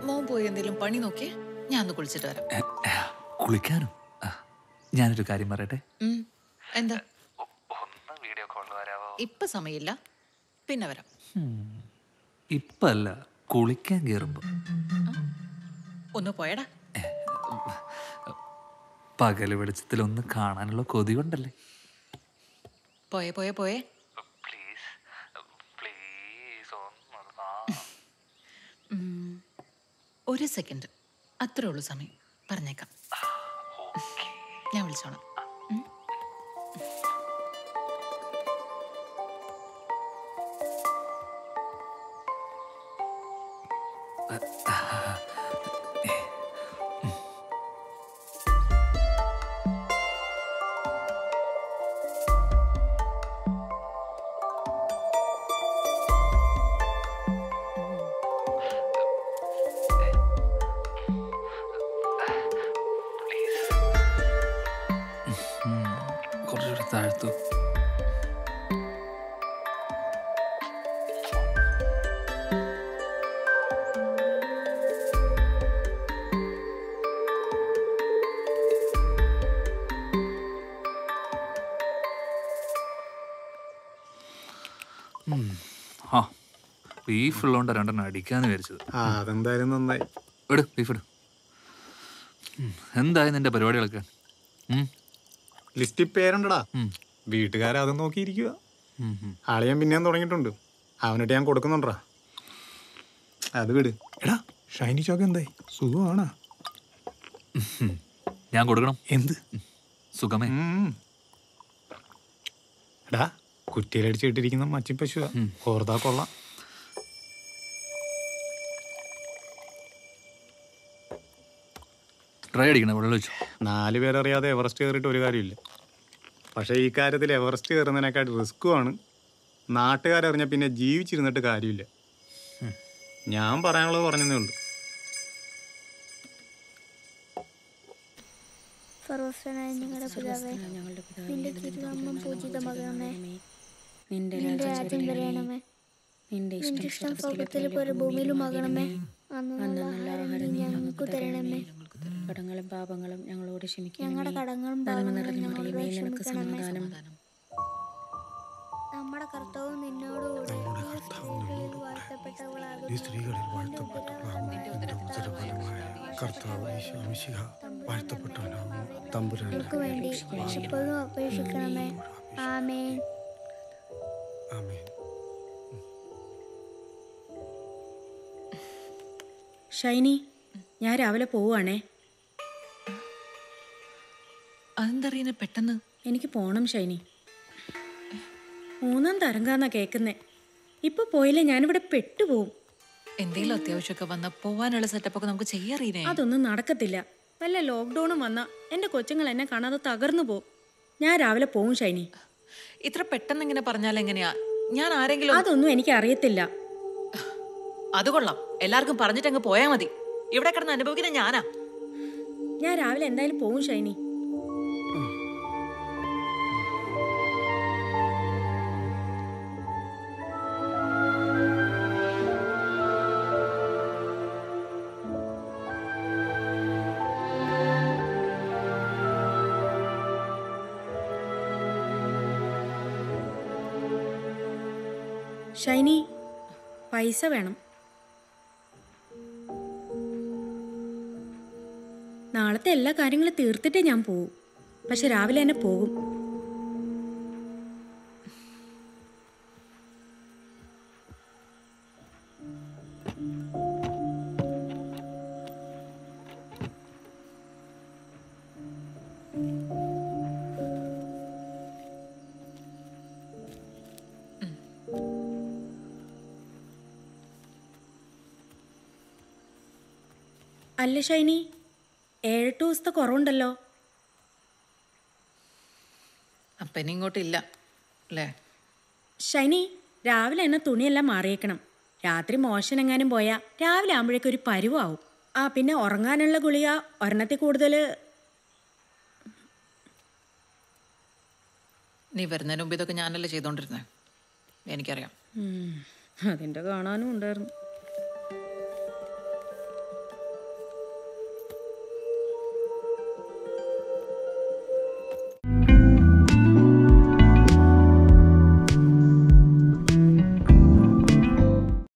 മോൻ പോയി എന്തെങ്കിലും പണി നോക്കിയേ ഞാൻ ഒന്ന് കുളിച്ചിട്ട് വരാം എ, എ, കുളിക്കാനോ ആ, ഞാനൊരു കാര്യം പറയട്ടെ ഉം. എന്താ ഒന്ന് വീഡിയോ കോൾ വരാവോ ഇപ്പൊ സമയമില്ല പിന്നെ വരാം ഇപ്പല്ല കുളിക്കാൻ കയറുമ്പോ ഒന്ന് പോയടാ പകല് വെളിച്ചത്തിൽ ഒന്ന് കാണാനുള്ള കൊതി കൊണ്ടല്ലേ പോയേ പോയേ പോയേ പ്ലീസ് പ്ലീസ് ഉം. ഒരു സെക്കൻഡ് അത്രേ ഉള്ളൂ സമയം പറഞ്ഞേക്കാം ഞാൻ വിളിച്ചോളാം ഉം. കുറച്ചുകൂടി താഴ്ത്തു ഉം. ആ ബീഫ് ഉള്ളതുകൊണ്ട് രണ്ടെണ്ണം അടിക്കാന്ന് വിചാരിച്ചത് ആ അതെന്തായാലും നന്നായി ഇട് ബീഫ് ഇട് ഉം. എന്തായി നിന്റെ പരിപാടികളൊക്കെ ഉം. ലിസ്റ്റിൽ പേരുണ്ടടാ ഉം. വീട്ടുകാരതും നോക്കിയിരിക്കുക ഉം, ഉം. ആളിയാൻ പിന്നെയും തുടങ്ങിയിട്ടുണ്ട് അവനിട്ട് ഞാൻ കൊടുക്കുന്നുണ്ടാ അത് വിട് എടാ ഷൈനി ചോക്ക് എന്തായി സുഖമാണോ ഞാൻ കൊടുക്കണം എന്ത് സുഖമേ ഉം. എടാ കുറ്റിയിലടിച്ചിട്ടിരിക്കുന്ന മച്ചി പശുവാ ഓർത്താ കൊള്ളാം ഡ്രൈ അടിക്കണം വെള്ളം വെച്ചു നാല് പേരറിയാതെ എവറസ്റ്റ് കയറിയിട്ട് ഒരു കാര്യമില്ല പക്ഷേ ഈ കാര്യത്തിൽ എവറസ്റ്റ് കയറുന്നതിനേക്കാൾ റിസ്ക്കുമാണ് നാട്ടുകാരറിഞ്ഞ പിന്നെ ജീവിച്ചിരുന്നിട്ട് കാര്യമില്ല ഞാൻ പറയാനുള്ളത് പറഞ്ഞതേ ഉള്ളൂ സർവസ്വനായ ഞങ്ങളുടെ പിതാവേ നിന്റെ തിരുനാമം പൂജിതമാകണമേ നിന്റെ നിന്റെ രാജ്യം വരയണമേ നിന്റെ നിന്റെ ഇഷ്ടം സ്വർഗത്തിൽ പോലെ ഭൂമിയിലുമാകണമേ അന്ന് ആഹാരം നീ ഞങ്ങൾക്ക് തരണമേ കടങ്ങളും പാപങ്ങളും ഞങ്ങളോട് ക്ഷമിക്കണം ഞങ്ങളുടെ കടങ്ങളും നന്മ പാപങ്ങളും നിറഞ്ഞ ഞങ്ങളോട് മറിയമേ നിനക്ക് ക്ഷമിക്കണമേ സമാധാനം നമ്മുടെ കർത്താവ് നിന്നോടുകൂടെ നീ സ്ത്രീകളിൽ വാഴ്ത്തപ്പെട്ടവളാകുന്നു നിന്റെ ഉദരഫലമായ കർത്താവ് ഈശോമിശിഹ വാഴ്ത്തപ്പെട്ടവനാകുന്നു തമ്പുരാൻ ഞങ്ങൾക്ക് വേണ്ടി എപ്പോഴും അപേക്ഷിക്കണമേ ആമേൻ ആമേൻ ഷൈനി ഞാൻ രാവിലെ പോവുകയാണേ അതെന്തറിയുന്ന പെട്ടെന്ന് എനിക്ക് പോണം ഷൈനി മൂന്നാം തരംഗാന്നാ കേൾക്കുന്നേ ഇപ്പൊ പോയില്ലേ ഞാനിവിടെ പെട്ടുപോകും എന്തെങ്കിലും അത്യാവശ്യമൊക്കെ വന്ന പോവാനുള്ള സെറ്റപ്പ് ഒക്കെ നമുക്ക് ചെയ്യാറിയേ അതൊന്നും നടക്കത്തില്ല വല്ല ലോക്ക്ഡൌണും വന്ന എന്റെ കൊച്ചുങ്ങൾ എന്നെ കാണാതെ തകർന്നു പോകും ഞാൻ രാവിലെ പോവും ഷൈനി ഇത്ര പെട്ടെന്ന് ഇങ്ങനെ പറഞ്ഞാൽ എങ്ങനെയാ ഞാൻ ആരെങ്കിലും അതൊന്നും എനിക്ക് അറിയത്തില്ല അത് കൊള്ളാം എല്ലാവർക്കും പറഞ്ഞിട്ട് അങ്ങ് പോയാ മതി ഇവിടെ കിടന്ന് അനുഭവിക്കുന്ന ഞാനാ ഞാൻ രാവിലെ എന്തായാലും പോവും ഷൈനി ഷൈനി പൈസ വേണം നാളത്തെ എല്ലാ കാര്യങ്ങളും തീർത്തിട്ടേ ഞാൻ പോവും പക്ഷെ രാവിലെ തന്നെ പോകും അല്ല ഷൈനി ഏഴെട്ട് ദിവസത്തെ കുറവുണ്ടല്ലോ അപ്പൊ ഇനി ഇങ്ങോട്ടില്ല അല്ലേ ഷൈനി രാവിലെ തന്നെ തുണിയെല്ലാം മാറിയേക്കണം രാത്രി മോശം എങ്ങാനും പോയാൽ രാവിലെ ആകുമ്പോഴേക്കും ഒരു പരുവാവും ആ പിന്നെ ഉറങ്ങാനുള്ള ഗുളിക ഒരെണ്ണത്തിൽ കൂടുതൽ നീ വരുന്നതിന് മുമ്പ് ഇതൊക്കെ ഞാനല്ലേ ചെയ്തോണ്ടിരുന്നേ എനിക്കറിയാം അതിൻ്റെ കാണാനും ഉണ്ടായിരുന്നു